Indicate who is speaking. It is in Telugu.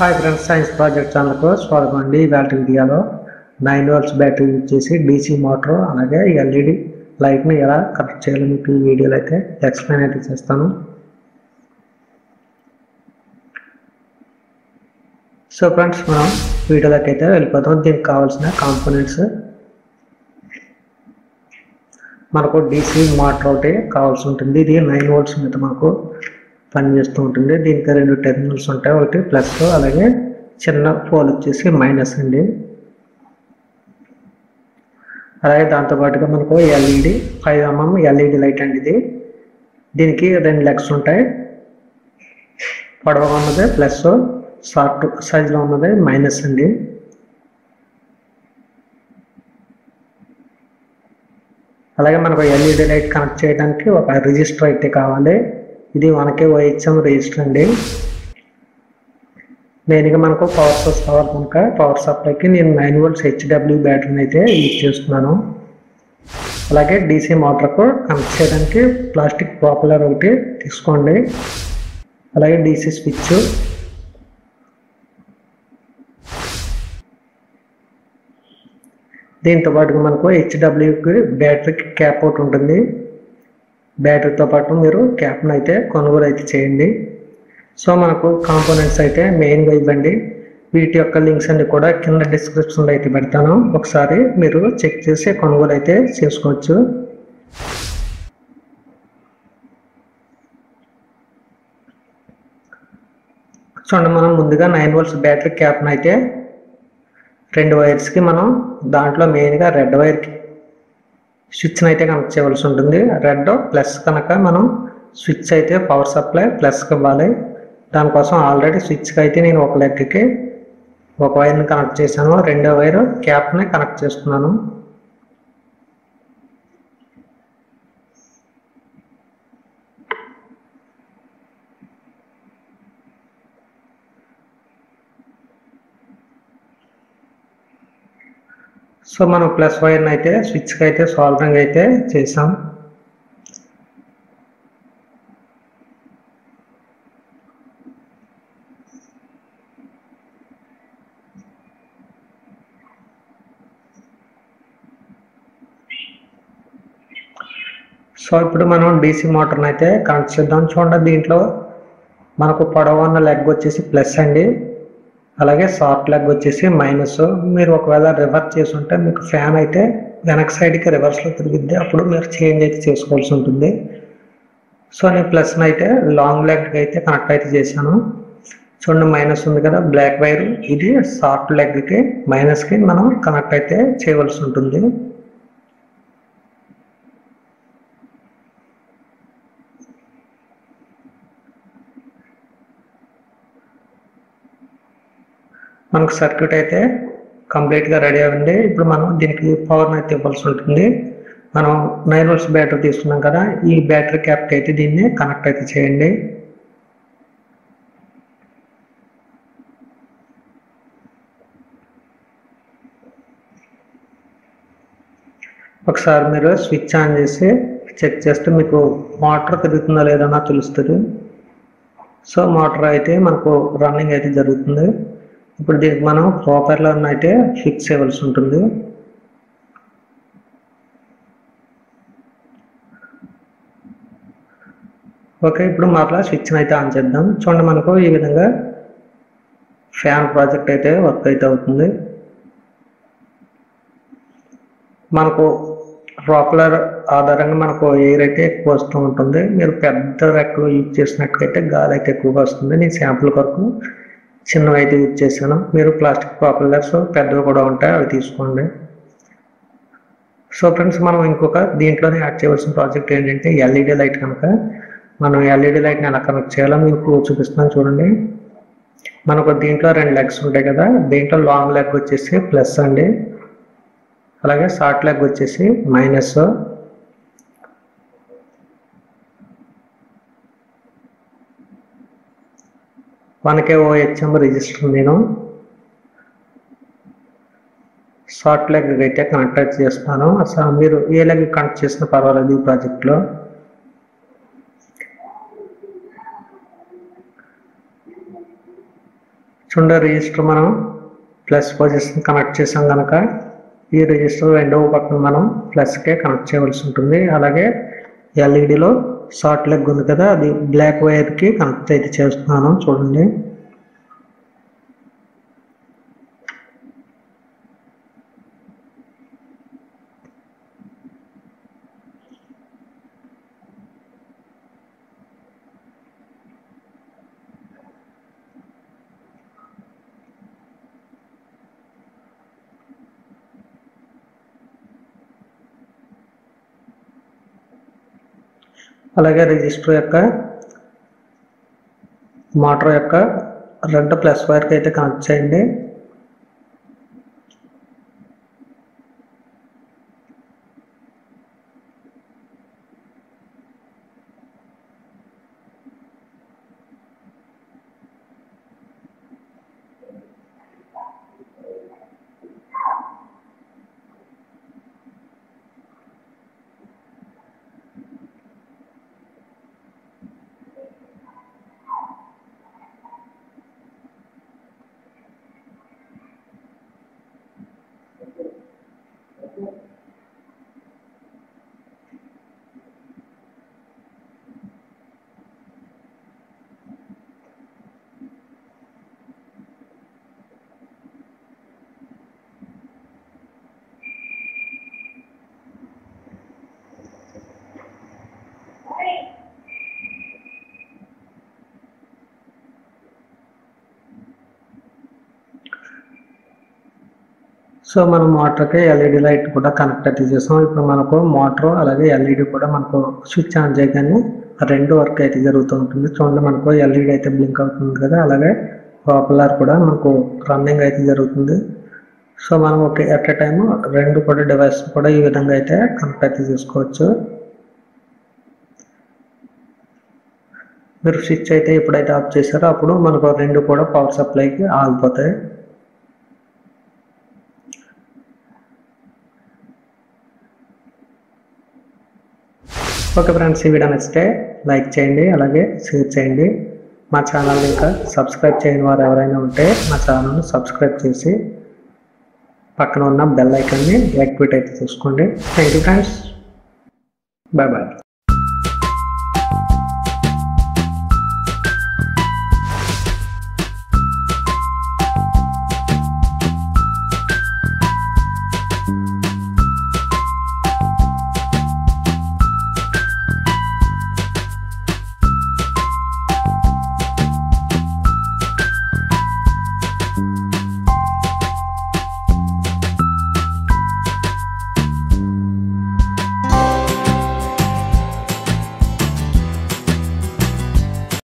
Speaker 1: హాయ్ ఫ్రెండ్స్ సైన్స్ ప్రాజెక్ట్ ఛానల్కు స్వాగతం అండి ఇవాళ వీడియోలో నైన్ వోల్ట్స్ బ్యాటరీ యూజ్ చేసి డీసీ మోటార్ అలాగే ఎల్ఈడి లైట్ని ఎలా కనెక్ట్ చేయాలో మీకు ఈ వీడియోలో అయితే ఎక్స్ప్లెయిన్ అయితే చేస్తాను సో ఫ్రెండ్స్ మనం వీడియోలోకి అయితే వెళ్ళిపోతాం దీనికి కావాల్సిన కాంపోనెంట్స్ మనకు డీసీ మోటార్ ఒకటి కావాల్సి ఉంటుంది ఇది నైన్ వోల్ట్స్ మీద మనకు పనిచేస్తూ ఉంటుంది దీనికి రెండు టెర్మినల్స్ ఉంటాయి ఒకటి ప్లస్ అలాగే చిన్న పోల్ వచ్చేసి మైనస్ అండి అలాగే దాంతోపాటుగా మనకు LED five mm LED light అండి ఇది దీనికి రెండు లెగ్స్ ఉంటాయి పొడవుగా ఉన్నది ప్లస్ షార్ట్ సైజులో ఉన్నది మైనస్ అండి అలాగే మనకు ఎల్ఈడి లైట్ కనెక్ట్ చేయడానికి ఒక రిజిస్టర్ అయితే కావాలి ఇది మనకి ఓహెచ్ఎం రిజిస్టర్ అండి మెయిన్గా మనకు పవర్ సోర్స్ కావాలి కనుక పవర్ సప్లైకి నేను నైన్ వోల్ట్స్ హెచ్డబ్ల్యూ బ్యాటరీని అయితే యూజ్ చేస్తున్నాను అలాగే డీసీ మోటార్కు కనెక్ట్ చేయడానికి ప్లాస్టిక్ పాపులర్ ఒకటి తీసుకోండి అలాగే డీసీ స్విచ్ దీంతో పాటుగా మనకు హెచ్డబ్ల్యూకి బ్యాటరీకి క్యాప్ ఒకటి ఉంటుంది బ్యాటరీతో పాటు మీరు క్యాప్ను అయితే కొనుగోలు అయితే చేయండి సో మనకు కాంపోనెంట్స్ అయితే మెయిన్గా ఇవ్వండి వీటి యొక్క లింక్స్ అన్ని కూడా కింద డిస్క్రిప్షన్లో అయితే పెడతాను ఒకసారి మీరు చెక్ చేసి కొనుగోలు అయితే చేసుకోవచ్చు చూడండి మనం ముందుగా నైన్ వోల్ట్స్ బ్యాటరీ క్యాప్ను అయితే రెండు వైర్స్కి మనం దాంట్లో మెయిన్గా రెడ్ వైర్కి స్విచ్ని అయితే కనెక్ట్ చేయవలసి ఉంటుంది రెడ్ ప్లస్ కనుక మనం స్విచ్ అయితే పవర్ సప్లై ప్లస్కి ఇవ్వాలి దానికోసం ఆల్రెడీ స్విచ్కి అయితే నేను ఒక లెగ్కి ఒక వైర్ని కనెక్ట్ చేశాను రెండో వైర్ క్యాప్ని కనెక్ట్ చేస్తున్నాను సో మనం ప్లస్ వైర్ని అయితే స్విచ్కి అయితే సాల్వింగ్ అయితే చేసాం సో ఇప్పుడు మనం డీసీ మోటార్ని అయితే కనెక్ట్ చేద్దాం చూడండి దీంట్లో మనకు పొడవు ఉన్న లెగ్ వచ్చేసి ప్లస్ అండి అలాగే షార్ట్ లెగ్ వచ్చేసి మైనస్ మీరు ఒకవేళ రివర్స్ చేసి ఉంటే మీకు ఫ్యాన్ అయితే వెనక సైడ్కి రివర్స్లో తిరిగిద్ది అప్పుడు మీరు చేంజ్ అయితే చేసుకోవాల్సి ఉంటుంది సో నేను ప్లస్ని అయితే లాంగ్ లెగ్కి అయితే కనెక్ట్ అయితే చేశాను చూడండి మైనస్ ఉంది కదా బ్లాక్ వైర్ ఇది షార్ట్ లెగ్కి మైనస్కి మనం కనెక్ట్ అయితే చేయవలసి ఉంటుంది మనకు సర్క్యూట్ అయితే కంప్లీట్గా రెడీ అవ్వండి ఇప్పుడు మనం దీనికి పవర్ని అయితే ఇవ్వాల్సి ఉంటుంది మనం నైన్ వోల్ట్స్ బ్యాటరీ తీసుకున్నాం కదా ఈ బ్యాటరీ క్యాప్కి అయితే దీన్ని కనెక్ట్ అయితే చేయండి ఒకసారి మీరు స్విచ్ ఆన్ చేసి చెక్ చేస్తే మీకు మోటార్ తిరుగుతుందా లేదన్నా తెలుస్తుంది సో మోటార్ అయితే మనకు రన్నింగ్ అయితే జరుగుతుంది ఇప్పుడు దీనికి మనం ప్రాపర్లో అయితే ఫిక్స్ చేయవలసి ఉంటుంది ఓకే ఇప్పుడు మరలా స్విచ్ని అయితే ఆన్ చేద్దాం చూడండి మనకు ఈ విధంగా ఫ్యాన్ ప్రాజెక్ట్ అయితే వర్క్ అయితే అవుతుంది మనకు ప్రాపులర్ ఆధారంగా మనకు ఎయిర్ అయితే ఎక్కువ వస్తూ ఉంటుంది మీరు పెద్ద రెక్కలు యూజ్ చేసినట్లయితే గాలి అయితే ఎక్కువగా వస్తుంది నేను శాంపుల్ కొరకు చిన్నవి అయితే యూజ్ చేశాను మీరు ప్లాస్టిక్ పాపులర్స్ పెద్దవి కూడా ఉంటాయి అవి తీసుకోండి సో ఫ్రెండ్స్ మనం ఇంకొక దీంట్లోనే యాడ్ చేయవలసిన ప్రాజెక్ట్ ఏంటంటే ఎల్ఈడి లైట్ కనుక మనం ఎల్ఈడి లైట్ని ఎలా కనెక్ట్ చేయాలో మీకు చూపిస్తున్నాను చూడండి మనకు దీంట్లో రెండు లెగ్స్ ఉంటాయి కదా దీంట్లో లాంగ్ లెగ్ వచ్చేసి ప్లస్ అండి అలాగే షార్ట్ లెగ్ వచ్చేసి మైనస్ మనకే ఓహెచ్ఎం రిజిస్టర్ నేను షార్ట్ లెగ్ అయితే కనెక్ట్ చేస్తాను అసలు మీరు ఏ లెగ్ కనెక్ట్ చేసినా పర్వాలేదు ఈ ప్రాజెక్ట్లో చూడండి రిజిస్టర్ మనం ప్లస్ పొజిషన్ కనెక్ట్ చేసాం కనుక ఈ రిజిస్టర్ రెండవ పక్కన మనం ప్లస్కే కనెక్ట్ చేయవలసి ఉంటుంది అలాగే ఎల్ఈడిలో షార్ట్ లెగ్ ఉంది కదా అది బ్లాక్ వైర్కి కనెక్ట్ అయితే చేస్తున్నాను చూడండి అలాగే రిజిస్టర్ యొక్క మోటార్ యొక్క రెండు ప్లస్ వైర్కి అయితే కనెక్ట్ చేయండి సో మనం మోటార్కి ఎల్ఈడి లైట్ కూడా కనెక్ట్ అయితే చేసాం ఇప్పుడు మనకు మోటార్ అలాగే ఎల్ఈడి కూడా మనకు స్విచ్ ఆన్ చేయగానే రెండు వర్క్ అయితే జరుగుతూ ఉంటుంది చూడండి మనకు ఎల్ఈడి అయితే బ్లింక్ అవుతుంది కదా అలాగే పాపులర్ కూడా మనకు రన్నింగ్ అయితే జరుగుతుంది సో మనం ఒక ఎట్ ఎ టైం రెండు కూడా డివైస్ కూడా ఈ విధంగా అయితే కనెక్ట్ అయితే చేసుకోవచ్చు మీరు స్విచ్ అయితే ఎప్పుడైతే ఆఫ్ చేశారో అప్పుడు మనకు రెండు కూడా పవర్ సప్లైకి ఆగిపోతాయి ఓకే ఫ్రెండ్స్ ఈ వీడియో నచ్చితే లైక్ చేయండి అలాగే షేర్ చేయండి మా ఛానల్ ఇంకా సబ్స్క్రైబ్ చేయని వారు ఎవరైనా ఉంటే మా ఛానల్ని సబ్స్క్రైబ్ చేసి పక్కన ఉన్న బెల్ ఐకాన్ని యాక్టివేట్ అయితే చూసుకోండి thank you friends bye bye